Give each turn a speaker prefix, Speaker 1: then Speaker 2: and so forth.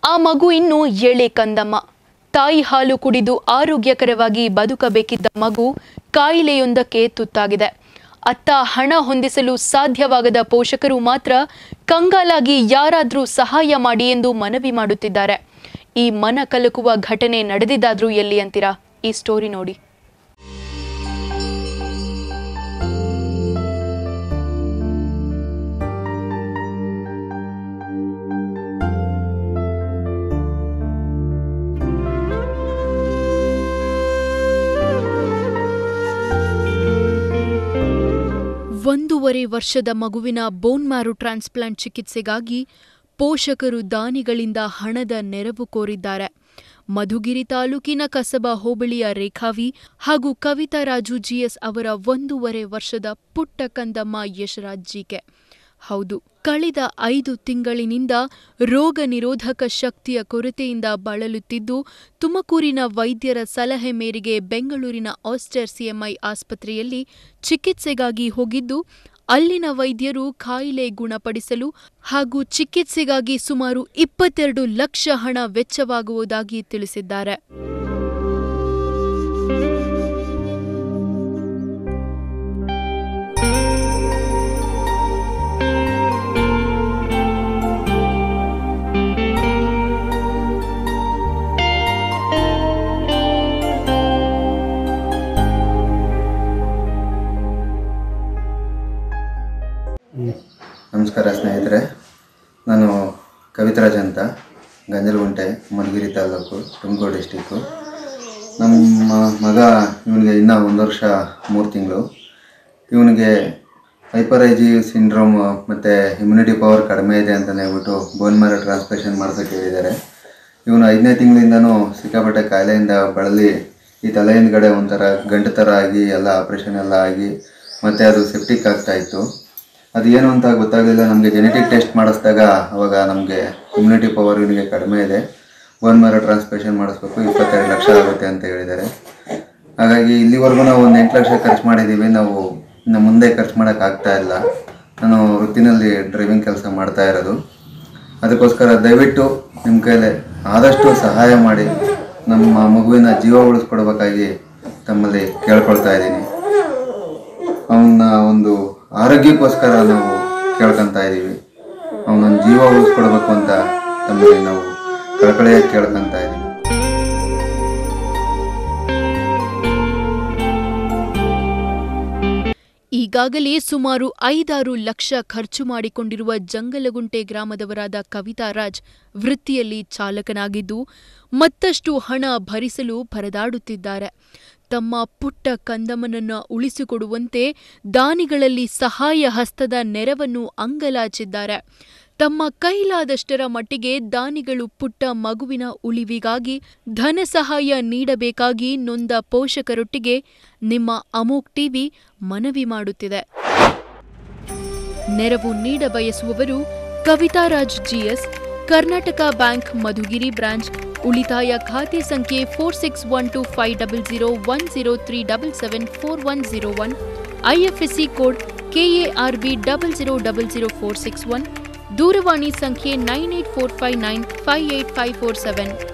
Speaker 1: ಆ ಮಗು ಇನ್ನು ಎಳೆ ಕಂದಮ್ಮ ತಾಯಿ ಹಾಲು ಕುಡಿದು ಆರೋಗ್ಯಕರವಾಗಿ ಬದುಕಬೇಕಿದ್ದ ಮಗು ಕಾಯಿಲೆಯೊಂದಕ್ಕೆ ತುತ್ತಾಗಿದೆ ಅತ್ತ ಹಣ ಹೊಂದಿಸಲು ಸಾಧ್ಯವಾಗದ ಪೋಷಕರು ಮಾತ್ರ ಕಂಗಾಲಾಗಿ ಯಾರಾದರೂ ಸಹಾಯ ಮಾಡಿ ಎಂದು ಮನವಿ ಮಾಡುತ್ತಿದ್ದಾರೆ ಈ ಮನ ಕಲಕುವ ಘಟನೆ ನಡೆದಿದ್ದಾದ್ರೂ ಎಲ್ಲಿ ಅಂತೀರಾ ಈ ಸ್ಟೋರಿ ನೋಡಿ ಒಂದೂವರೆ ವರ್ಷದ ಮಗುವಿನ ಬೋನ್ ಮ್ಯಾರೋ ಟ್ರಾನ್ಸ್ಪ್ಲಾಂಟ್ ಚಿಕಿತ್ಸೆಗಾಗಿ ಪೋಷಕರು ದಾನಿಗಳಿಂದ ಹಣದ ನೆರವು ಕೋರಿದ್ದಾರೆ ಮಧುಗಿರಿ ತಾಲೂಕಿನ ಕಸಬಾ ಹೋಬಳಿಯ ರೇಖಾವಿ ಹಾಗೂ ಕವಿತಾ ರಾಜು ಜಿಎಸ್ ಅವರ ಒಂದೂವರೆ ವರ್ಷದ ಪುಟ್ಟ ಕಂದಮ್ಮ ಯಶರಾಜ್ ಜಿಕೆ ಹೌದು ಕಳೆದ ಐದು ತಿಂಗಳಿನಿಂದ ರೋಗ ನಿರೋಧಕ ಶಕ್ತಿಯ ಕೊರತೆಯಿಂದ ಬಳಲುತ್ತಿದ್ದು ತುಮಕೂರಿನ ವೈದ್ಯರ ಸಲಹೆ ಮೇರೆಗೆ ಬೆಂಗಳೂರಿನ ಆಸ್ಟರ್ ಸಿಎಂಐ ಆಸ್ಪತ್ರೆಯಲ್ಲಿ ಚಿಕಿತ್ಸೆಗಾಗಿ ಹೋಗಿದ್ದು ಅಲ್ಲಿನ ವೈದ್ಯರು ಕಾಯಿಲೆ ಗುಣಪಡಿಸಲು ಹಾಗೂ ಚಿಕಿತ್ಸೆಗಾಗಿ ಸುಮಾರು ಇಪ್ಪತ್ತೆರಡು ಲಕ್ಷ ಹಣ ವೆಚ್ಚವಾಗುವುದಾಗಿ ತಿಳಿಸಿದ್ದಾರೆ
Speaker 2: ನಮಸ್ಕಾರ ಸ್ನೇಹಿತರೆ ನಾನು ಕವಿತರಾಜ್ ಅಂತ ಗಂಜಲಗುಂಟೆ ಮಧುಗಿರಿ ತಾಲೂಕು ತುಮಕೂರು ಡಿಸ್ಟಿಕ್ಕು ನಮ್ಮ ಮಗ ಇವನಿಗೆ ಇನ್ನೂ ಒಂದು ವರ್ಷ ಮೂರು ತಿಂಗಳು ಇವನಿಗೆ ಹೈಪರ್ ಐಜಿ ಸಿಂಡ್ರೋಮ್ ಮತ್ತು ಇಮ್ಯುನಿಟಿ ಪವರ್ ಕಡಿಮೆ ಇದೆ ಅಂತಲೇ ಹೇಳ್ಬಿಟ್ಟು ಬೋನ್ ಮ್ಯಾರೋ ಟ್ರಾನ್ಸ್ಪ್ಲೇಷನ್ ಮಾಡ್ಸೋಕೆ ಹೇಳಿದ್ದಾರೆ ಇವನು ಐದನೇ ತಿಂಗಳಿಂದನೂ ಸಿಕ್ಕಾಪಟ್ಟೆ ಕಾಯಿಲೆಯಿಂದ ಬಳಲಿ ಈ ತಲೆ ಹಿಂದ್ಗಡೆ ಒಂಥರ ಗಂಟು ಥರ ಆಗಿ ಎಲ್ಲ ಆಪ್ರೇಷನ್ ಎಲ್ಲ ಆಗಿ ಮತ್ತು ಅದು ಸೆಪ್ಟಿಕ್ ಆಗ್ತಾ ಇತ್ತು ಅದು ಏನು ಅಂತ ಗೊತ್ತಾಗಲಿಲ್ಲ ನಮಗೆ ಜೆನೆಟಿಕ್ ಟೆಸ್ಟ್ ಮಾಡಿಸಿದಾಗ ಅವಾಗ ನಮಗೆ ಇಮ್ಯುನಿಟಿ ಪವರ್ ಇವನಿಗೆ ಕಡಿಮೆ ಇದೆ ಬೋನ್ ಮ್ಯಾರೋ ಟ್ರಾನ್ಸ್ಪ್ಲೇಷನ್ ಮಾಡಿಸ್ಬೇಕು ಇಪ್ಪತ್ತೆರಡು ಲಕ್ಷ ಆಗುತ್ತೆ ಅಂತ ಹೇಳಿದ್ದಾರೆ ಹಾಗಾಗಿ ಇಲ್ಲಿವರೆಗೂ ನಾವು ಒಂದು ಎಂಟು ಲಕ್ಷ ಖರ್ಚು ಮಾಡಿದ್ದೀವಿ ನಾವು ಇನ್ನು ಮುಂದೆ ಖರ್ಚು ಮಾಡೋಕ್ಕಾಗ್ತಾ ಇಲ್ಲ ನಾನು ವೃತ್ತಿನಲ್ಲಿ ಡ್ರೈವಿಂಗ್ ಕೆಲಸ ಮಾಡ್ತಾ ಇರೋದು ಅದಕ್ಕೋಸ್ಕರ ದಯವಿಟ್ಟು ನಿಮ್ಮ ಕೈಲೇ ಆದಷ್ಟು ಸಹಾಯ ಮಾಡಿ ನಮ್ಮ ಮಗುವಿನ ಜೀವ ಉಳಿಸ್ಕೊಡ್ಬೇಕಾಗಿ ತಮ್ಮಲ್ಲಿ ಕೇಳ್ಕೊಳ್ತಾ ಇದ್ದೀನಿ ಅವನ ಒಂದು ಆರೋಗ್ಯಕ್ಕೋಸ್ಕರ ನಾವು ಕೇಳ್ಕೊತಾ ಇದ್ದೀವಿ ಅವನೊಂದು ಜೀವ ಉಳಿಸ್ಕೊಡ್ಬೇಕು ಅಂತ ತಮ್ಮಲ್ಲಿ ನಾವು ಕಳಕಳಿಯಾಗಿ ಕೇಳ್ಕೊತಾ ಇದ್ದೀವಿ
Speaker 1: ಈಗಾಗಲೇ ಸುಮಾರು ಐದಾರು ಲಕ್ಷ ಖರ್ಚು ಮಾಡಿಕೊಂಡಿರುವ ಜಂಗಲಗುಂಟೆ ಗ್ರಾಮದವರಾದ ಕವಿತಾ ರಾಜ್ ವೃತ್ತಿಯಲ್ಲಿ ಚಾಲಕನಾಗಿದ್ದು ಮತ್ತಷ್ಟು ಹಣ ಭರಿಸಲು ಪರದಾಡುತ್ತಿದ್ದಾರೆ ತಮ್ಮ ಪುಟ್ಟ ಕಂದಮ್ಮನನ್ನ ಉಳಿಸಿಕೊಡುವಂತೆ ದಾನಿಗಳಲ್ಲಿ ಸಹಾಯ ಹಸ್ತದ ನೆರವನ್ನು ಅಂಗಲಾಚಿದ್ದಾರೆ ತಮ್ಮ ಕೈಲಾದಷ್ಟರ ಮಟ್ಟಿಗೆ ದಾನಿಗಳು ಪುಟ್ಟ ಮಗುವಿನ ಉಳಿವಿಗಾಗಿ ಧನ ಸಹಾಯ ನೀಡಬೇಕಾಗಿ ನೊಂದ ಪೋಷಕರೊಟ್ಟಿಗೆ ನಿಮ್ಮ ಅಮೋಕ್ ಟಿವಿ ಮನವಿ ಮಾಡುತ್ತಿದೆ ನೆರವು ನೀಡ ಬಯಸುವವರು Kavitaraj GS Karnataka bank Madhugiri branch ಉಳಿತಾಯ ಖಾತೆ ಸಂಖ್ಯೆ four six one two five double zero one zero three double seven four one zero one IFSC code KARB double zero double zero four six one ದೂರವಾಣಿ ಸಂಖ್ಯೆ nine eight four five nine five eight five four seven